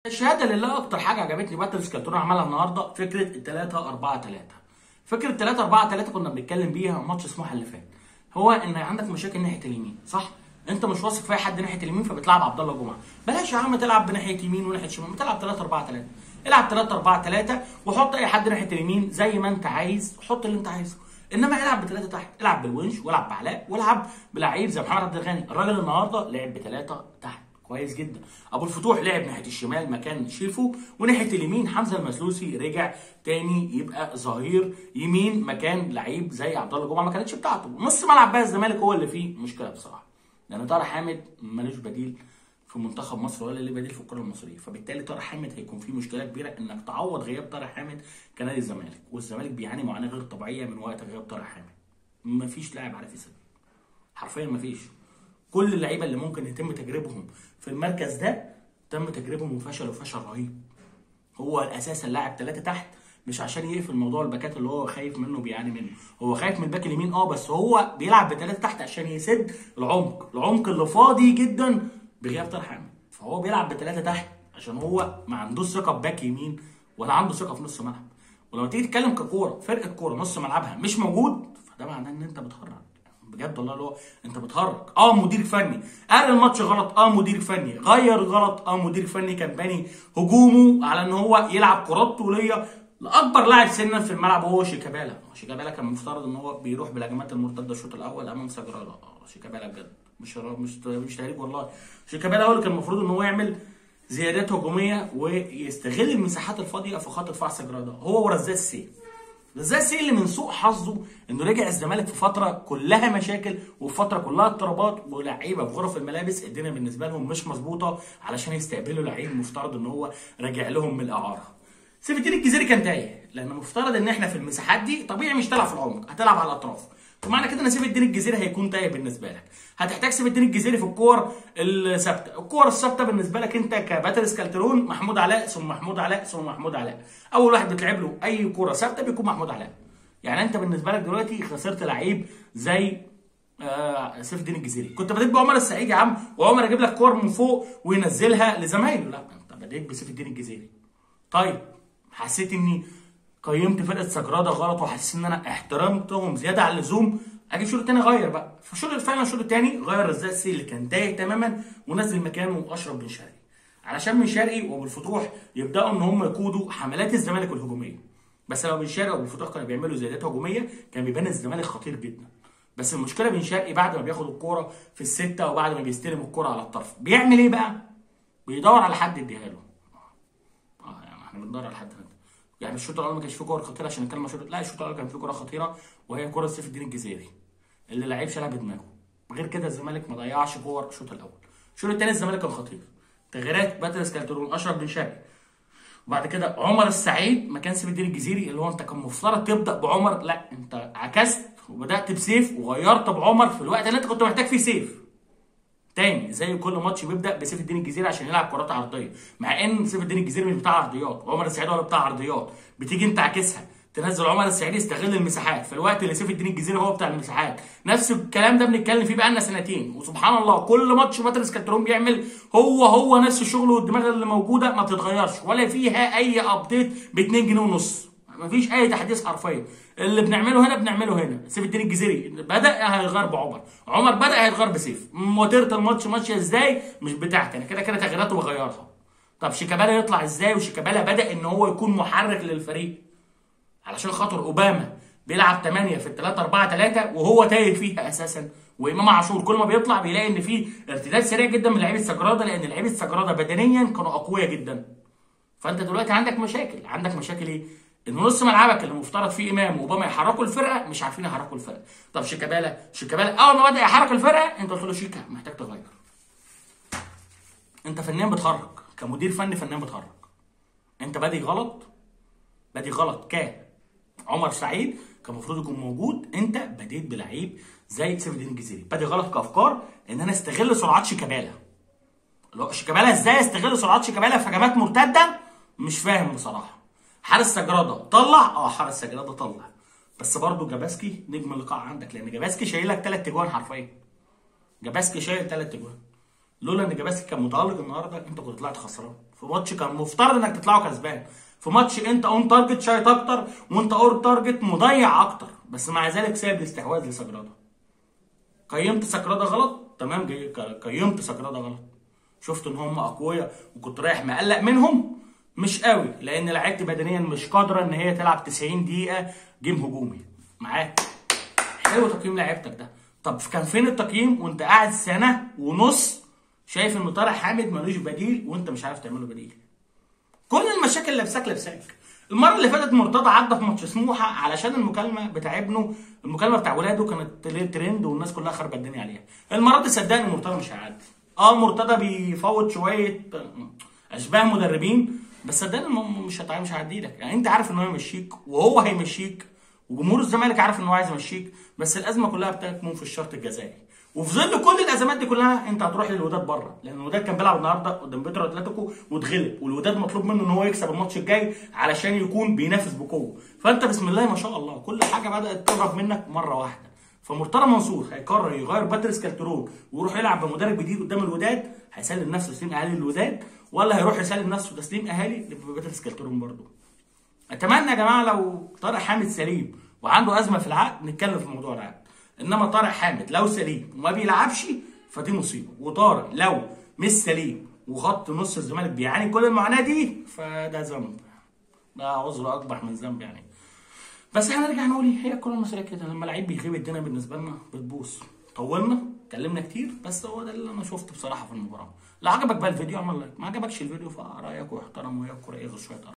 الشهاده لله اكتر حاجه عجبتني باتريس كالترون عملها النهارده فكره ال 3 4 3 فكره 3 4 3 كنا بنتكلم بيها ماتش سموحه اللي فات هو ان عندك مشاكل ناحيه اليمين صح انت مش واثق في اي حد ناحيه اليمين فبتلعب عبد الله جمعه بلاش يا عم تلعب بناحيه يمين وناحيه شمال بتلعب 3 4 3 العب 3 4 3 وحط اي حد ناحيه اليمين زي ما انت عايز حط اللي انت عايزه انما العب بثلاثه تحت العب بالونش والعب بعلاء والعب بلعيب زي محمد عبد الغني الراجل النهارده لعب بثلاثه تحت كويس جدا ابو الفتوح لعب ناحيه الشمال مكان شيفو وناحيه اليمين حمزه المسلوسي رجع تاني يبقى ظهير يمين مكان لعيب زي عبد الله جمعه ما كانتش بتاعته نص ملعب بقى الزمالك هو اللي فيه مشكله بصراحه لان طارق حامد ملوش بديل في منتخب مصر ولا ليه بديل في الكره المصريه فبالتالي طارق حامد هيكون فيه مشكله كبيره انك تعوض غياب طارق حامد كنادي الزمالك والزمالك بيعاني معاناه غير طبيعيه من وقت غياب طارق حامد مفيش لاعب عارف يسد حرفيا مفيش كل اللعيبه اللي ممكن يتم تجريبهم في المركز ده تم تجريبهم وفشلوا فشل رهيب هو اساسا لاعب ثلاثه تحت مش عشان يقفل موضوع الباكات اللي هو خايف منه بيعاني منه هو خايف من الباك اليمين اه بس هو بيلعب بثلاثه تحت عشان يسد العمق العمق اللي فاضي جدا بغياب طارق حامد فهو بيلعب بثلاثه تحت عشان هو ما عندوش ثقه بباك يمين ولا عنده ثقه في نص ملعب ولما تيجي تتكلم ككوره فرقه كوره نص ملعبها مش موجود فده معناه ان انت بتهرج بجد والله اللي هو انت بتهرج اه مدير فني قال الماتش غلط اه مدير فني غير غلط اه مدير فني كان باني هجومه على ان هو يلعب كرات طوليه لاكبر لاعب سنا في الملعب وهو شيكابالا شيكابالا كان مفترض ان هو بيروح بالهجمات المرتده الشوط الاول امام سجرادا اه شيكابالا بجد مش مش مش تهريج والله شيكابالا هو اللي كان المفروض ان هو يعمل زيادات هجوميه ويستغل المساحات الفاضيه في خط دفاع سجرادا هو ورزاق السيف رزاق السيف اللي من سوء حظه انه رجع الزمالك في فتره كلها مشاكل وفي فتره كلها اضطرابات ولاعيبه في غرف الملابس الدنيا بالنسبه لهم مش مظبوطه علشان يستقبلوا لعيب مفترض ان هو راجع لهم من الاعاره سيف الدين الجزيري كان تايه لان مفترض ان احنا في المساحات دي طبيعي مش تلعب في العمق هتلعب على الاطراف ومعنى كده ان سيف الدين الجزيري هيكون تايه بالنسبه لك هتحتاج سيف الدين الجزيري في الكور الثابته الكور الثابته بالنسبه لك انت كباتريس كالترون محمود علاء ثم محمود علاء ثم محمود علاء اول واحد بتلعب له اي كوره ثابته بيكون محمود علاء يعني انت بالنسبه لك دلوقتي خسرت لعيب زي آه سيف الدين الجزيري كنت بديت بعمر السعيد يا عم وعمر يجيب لك كور من فوق وينزلها لزمايله لا انت بديت بسيف الدين الجزيري طيب حسيت اني قيمت فرقه سجراده غلط وحسيت ان انا احترمتهم زياده عن اللزوم اجي الشوط الثاني غير بقى فالشوط فعلا الشوط الثاني غير رزاق السي اللي كان تايه تماما ونزل مكانه اشرف بن شرقي علشان بن شرقي وابو الفتوح يبداوا ان هم يقودوا حملات الزمالك الهجوميه بس لو بن شرقي وابو الفتوح كانوا بيعملوا زيادات هجوميه كان بيبان الزمالك خطير جدا بس المشكله بن شرقي بعد ما بياخد الكوره في السته وبعد ما بيستلم الكوره على الطرف بيعمل ايه بقى؟ بيدور على حد يديها له اه يعني احنا بندور على حد يعني الشوط الاول ما كانش فيه كوره خطيره عشان نتكلم الشوط لا الشوط الاول كان فيه كوره خطيره وهي كوره سيف الدين الجزيري اللي لعيب شالها بدماغه غير كده الزمالك ما ضيعش كور الشوط الاول الشوط الثاني الزمالك كان خطير تغييرات باتريس كالترون اشرف بن شرقي وبعد كده عمر السعيد مكان سيف الدين الجزيري اللي هو انت كان مفترض تبدا بعمر لا انت عكست وبدات بسيف وغيرت بعمر في الوقت اللي انت كنت محتاج فيه سيف تاني زي كل ماتش بيبدا بسيف الدين الجزيري عشان يلعب كرات عرضيه مع ان سيف الدين الجزيري مش بتاع عرضيات وعمر السعيد ولا بتاع عرضيات بتيجي انت عاكسها تنزل عمر السعيد يستغل المساحات في الوقت اللي سيف الدين الجزيري هو بتاع المساحات نفس الكلام ده بنتكلم فيه بقالنا سنتين وسبحان الله كل ماتش باتريس كالترون بيعمل هو هو نفس الشغل والدماغ اللي موجوده ما بتتغيرش ولا فيها اي ابديت ب 2 جنيه ونص مفيش اي تحديث حرفيا اللي بنعمله هنا بنعمله هنا سيف الدين الجزيري بدا هيغير بعمر عمر بدا هيتغير بسيف موتيره الماتش ماشيه ازاي مش بتاعتي انا كده كده تغييراته بغيرها طب شيكابالا يطلع ازاي وشيكابالا بدا ان هو يكون محرك للفريق علشان خاطر اوباما بيلعب 8 في ال 3 4 3 وهو تايه فيها اساسا وامام عاشور كل ما بيطلع بيلاقي ان في ارتداد سريع جدا من لعيبه سجراده لان لعيبه سجراده بدنيا كانوا اقوياء جدا فانت دلوقتي عندك مشاكل عندك مشاكل ايه ان نص ملعبك اللي المفترض فيه امام واوباما يحركوا الفرقه مش عارفين يحركوا الفرقه طب شيكابالا شيكابالا اول ما بدا يحرك الفرقه انت قلت له شيكا محتاج تغير انت فنيا بتخرج كمدير فني فنيا بتخرج انت بادئ غلط بادئ غلط ك عمر سعيد كان المفروض يكون موجود انت بديت بلعيب زي سيف الدين الجزيري بادئ غلط كافكار ان انا استغل سرعات شيكابالا شيكابالا ازاي استغل سرعات شيكابالا في هجمات مرتده مش فاهم بصراحه حارس سجراده طلع اه حارس سجراده طلع بس برضه جاباسكي نجم اللقاء عندك لان جاباسكي شايل لك ثلاث اجوان حرفيا جاباسكي شايل ثلاث اجوان لولا ان جاباسكي كان متالق النهارده انت كنت طلعت خسران في ماتش كان مفترض انك تطلعه كسبان في ماتش انت اون تارجت شايط اكتر وانت اون تارجت مضيع اكتر بس مع ذلك سايب الاستحواذ لسجرادا قيمت سجرادا غلط تمام جاي قيمت سجرادا غلط شفت ان هم اقوياء وكنت رايح مقلق منهم مش قوي لان لعيبتي بدنيا مش قادره ان هي تلعب 90 دقيقه جيم هجومي معاك حلو تقييم لعيبتك ده طب كان فين التقييم وانت قاعد سنه ونص شايف ان طارق حامد ملوش بديل وانت مش عارف تعمله بديل كل المشاكل اللي لابساك لابساك المره اللي فاتت مرتضى عدى في ماتش سموحه علشان المكالمه بتاع ابنه المكالمه بتاع ولاده كانت ترند والناس كلها خربت الدنيا عليها المره دي صدقني مرتضى مش هيعدي اه مرتضى بيفوت شويه اشباه مدربين بس صدقني الم- مش هتع- مش هيعدي لك يعني انت عارف ان هو يمشيك وهو هيمشيك وجمهور الزمالك عارف ان هو عايز يمشيك بس الازمه كلها بتكمن في الشرط الجزائي وفي ظل كل الازمات دي كلها انت هتروح للوداد بره لان الوداد كان بيلعب النهارده قدام بيترو اتلتيكو واتغلب والوداد مطلوب منه ان هو يكسب الماتش الجاي علشان يكون بينافس بقوه فانت بسم الله ما شاء الله كل حاجه بدات تقرب منك مره واحده فمرتضى منصور هيقرر يغير باتريس كالترون ويروح يلعب بمدرب جديد قدام الوداد هيسلم نفسه تسليم اهالي الوداد ولا هيروح يسلم نفسه تسليم اهالي لباتريس كالترون برضه اتمنى يا جماعه لو طارق حامد سليم وعنده ازمه في العقد نتكلم في موضوع العقد انما طارق حامد لو سليم وما بيلعبش فدي مصيبه وطارق لو مش سليم وخط نص الزمالك بيعاني كل المعاناه دي فده ذنب ده عذر اكبر من ذنب يعني بس هنرجع نقول هي كل المسألة كده لما لعيب بيغيب الدنيا بالنسبة لنا بتبوظ طولنا اتكلمنا كتير بس هو ده اللي انا شفته بصراحة في المباراة لو عجبك بقى الفيديو اعمل لايك ما عجبكش الفيديو فرأيك واحترم وياك ورأيك شوية